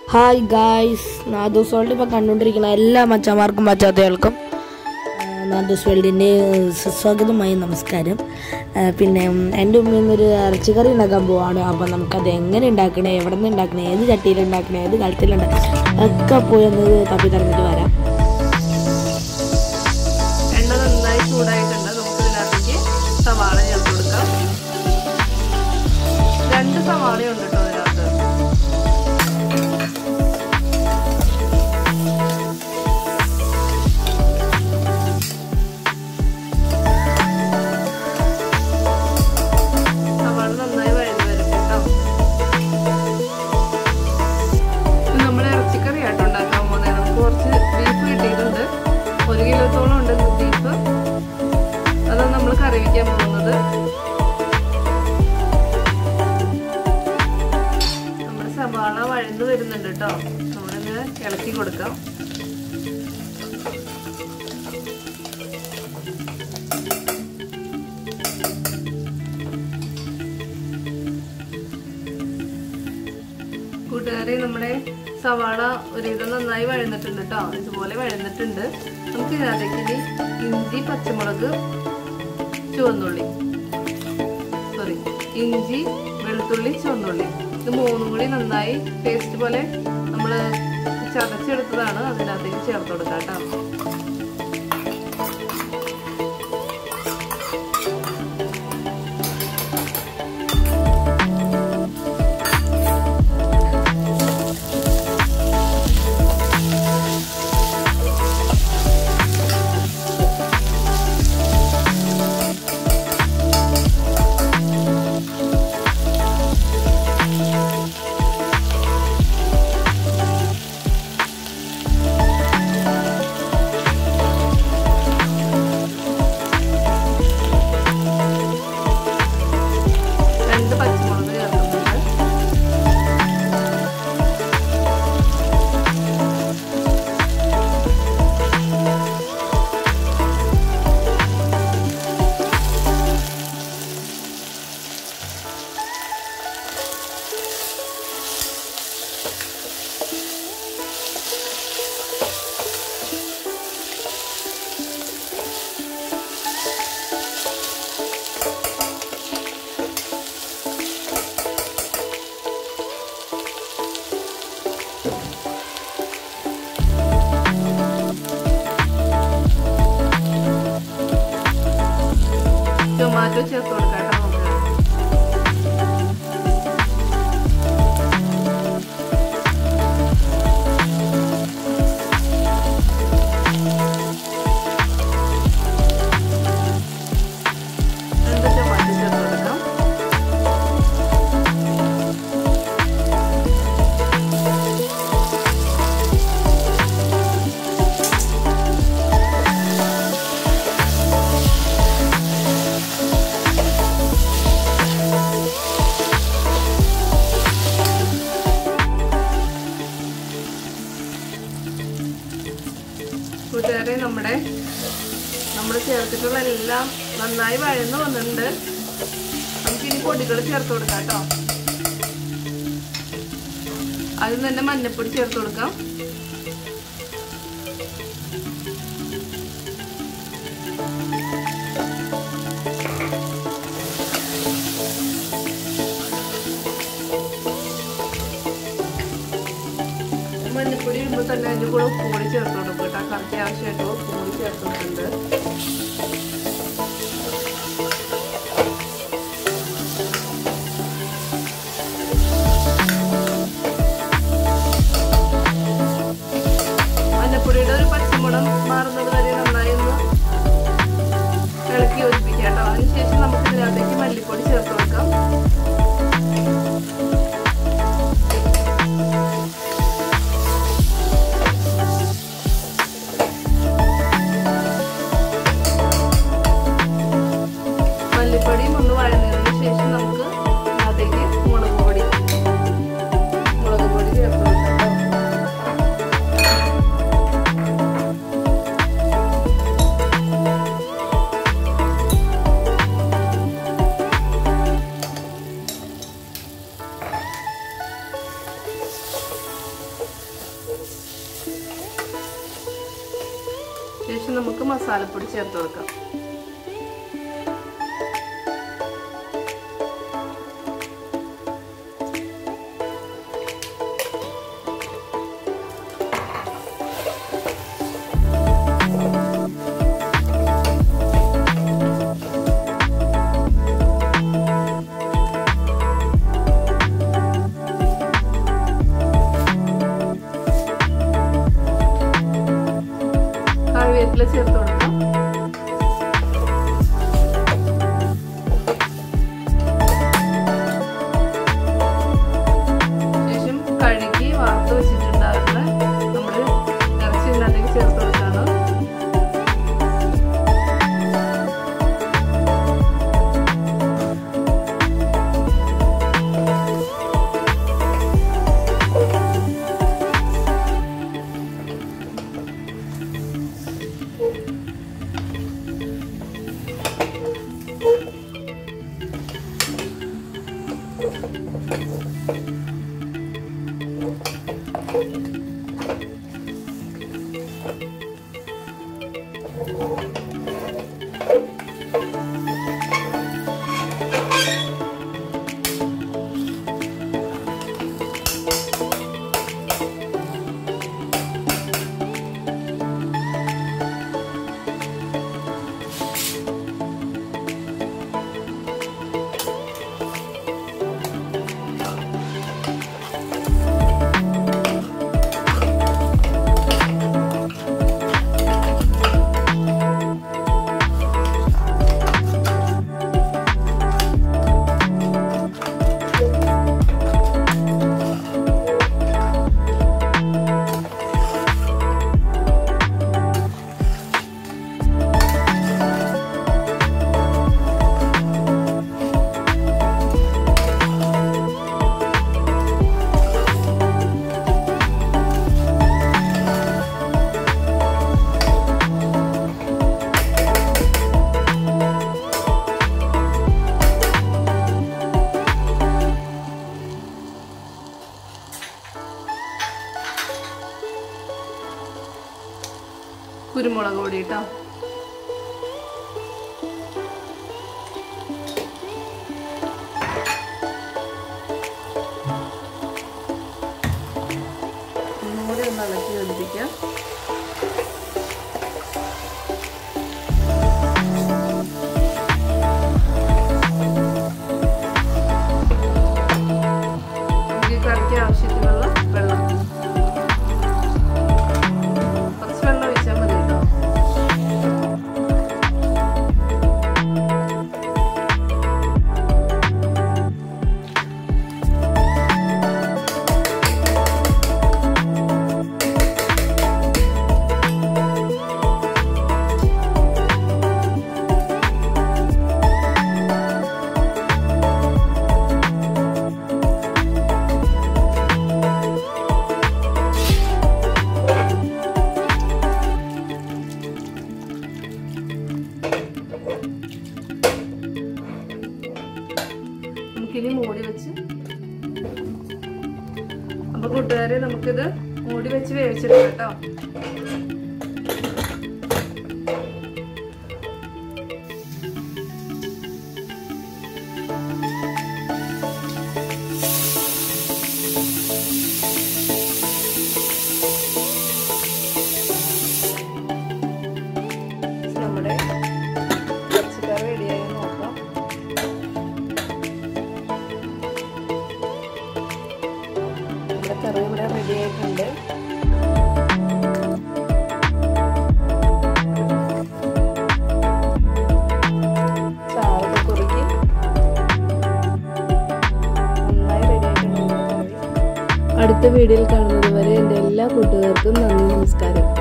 hi guys നാദൂസ് world ഇപ്പോൾ കണ്ടുകൊണ്ടിരിക്കുന്ന എല്ലാ മച്ചന്മാർക്കും മച്ചാത്തകൾക്കും നാദൂസ് വേൾഡിൻ്റെ സുസ്വാഗതമായി നമസ്കാരം ആ, പിന്നെ ഉം, എൻ്റെ ഉമ്മയിൽ നിന്നൊരു ഇറച്ചിക്കറി ഉണ്ടാക്കാൻ പോവാണ് അപ്പോൾ നമുക്കത് എങ്ങനെ ഉണ്ടാക്കണേ എവിടെ നിന്ന് ഉണ്ടാക്കണേ ഏത് ചട്ടിയിൽ ഉണ്ടാക്കണേ ഏത് കാലത്തിലുണ്ടാക്കണേ ഒക്കെ പോയി ഒന്ന് തപ്പി തറന്നിട്ട് വരാം എണ്ണ നന്നായി ചൂടായിട്ടുണ്ട് നമുക്ക് ഇതിനകത്തേക്ക് സവാള ചേർത്ത് കൊടുക്കാം രണ്ട് സവാളയുണ്ട് കേട്ടോ ഇതിനകത്ത് സവാള നന്നായി വഴഞ്ഞു വരും കേട്ടോ ഇത് നമ്മൾ ഇറച്ചിക്കറി ആയിട്ട് ഉണ്ടാക്കാൻ പോകുന്നത് നമുക്ക് കുറച്ച് ബീഫ് കിട്ടിയിട്ടുണ്ട് ഒരു കിലോത്തോളം ഉണ്ട് ബീഫ് അതാണ് നമ്മൾ കറി വയ്ക്കാൻ പോകുന്നത് നമ്മുടെ സവാള വഴന്നു വരുന്നുണ്ട് കേട്ടോ നമ്മളിത് ഇളക്കി കൊടുക്കാം കൂട്ടുകാരെ നമ്മുടെ സവാള ഒരുവിധം നന്നായി വഴന്നിട്ടുണ്ട് കേട്ടോ ഇതുപോലെ വഴന്നിട്ടുണ്ട് നമുക്ക് ഇതിനകത്തേക്ക് ഇനി ഇഞ്ചി പച്ചമുളക് ചുവന്നുള്ളി സോറി ഇഞ്ചി വെളുത്തുള്ളി ചുവന്നുള്ളി ഇത് മൂന്നും കൂടി നന്നായി പേസ്റ്റ് പോലെ നമ്മൾ ചതച്ചെടുത്തതാണ് അതിനകത്തേക്ക് ചേർത്ത് കൊടുക്കാം കേട്ടോ രണ്ട് പച്ചമുളക് ചേർക്കുന്നുണ്ട് ടൊമാറ്റോ ചേർത്ത് കൊടുക്കാം കേട്ടോ നമുക്ക് രണ്ട് ടൊമാറ്റോ ചേർത്ത് കൊടുക്കാം കൂട്ടുകാരെ നമ്മുടെ നമ്മൾ ചേർത്തിട്ടുള്ള എല്ലാം നന്നായി വഴന്ന് വന്നിട്ടുണ്ട് നമുക്കിനി പൊടികൾ ചേർത്ത് കൊടുക്കാം കേട്ടോ അതിൽ തന്നെ മഞ്ഞപ്പൊടി ചേർത്ത് കൊടുക്കാം മഞ്ഞപ്പൊടി ഇടുമ്പോൾ തന്നെ അതിൻ്റെ കൂടെ ഉപ്പ് കൂടി ചേർത്ത് കൊടുക്കും കേട്ടോ കറക്റ്റ് ആവശ്യമായിട്ട് ഉപ്പ് കൂടി ചേർത്തിട്ടുണ്ട് മഞ്ഞപ്പൊടിയുടെ ഒരു പച്ചമുളം മാറുന്നത് വരെ നന്നായി ഒന്ന് ഇളക്കി യോജിപ്പിക്കാം കേട്ടോ അതിനുശേഷം നമുക്ക് ഇതിനകത്തേക്ക് മല്ലിപ്പൊടി ചേർത്ത് കൊടുക്കാം ശേഷം നമുക്ക് മസാലപ്പൊടി ചേർത്ത് കൊടുക്കാം കറിവേപ്പില ചേർത്ത് കൊടുക്കാം ശേഷം കഴുകി വാർത്ത് വെച്ചിട്ടുണ്ടായിരുന്ന നമ്മുടെ ഇറച്ചി ഇതിനകത്തേക്ക് ചേർത്ത് കൊടുക്കാണ് കുരുമുളക് പൊടി കേട്ടോ ഒന്നുകൂടി ഒന്ന് ഇളക്കി യോജിപ്പിക്കാം നമുക്ക് ഈ കറിക്ക് ആവശ്യത്തിനുള്ള വെള്ളം കുറച്ച് വെള്ളം ഒഴിച്ചാൽ മതി കേട്ടോ നമുക്കിനി മൂടി വെച്ച് അപ്പൊ കൂട്ടുകാരെ നമുക്കിത് മൂടി വെച്ച് വേവിച്ചെടുക്കാം കേട്ടോ നമ്മുടെ പച്ചക്കറി റെഡിയായി നോക്കാം നമ്മുടെ കറി ഇവിടെ റെഡി ആയിട്ടുണ്ട് ചാറൊക്കെ കുറുക്കി നന്നായി റെഡി ആയിട്ടുണ്ട് നമ്മുടെ കറി അടുത്ത വീഡിയോയിൽ കാണുന്നത് വരെ എൻ്റെ എല്ലാ കൂട്ടുകാർക്കും നന്ദി നമസ്കാരം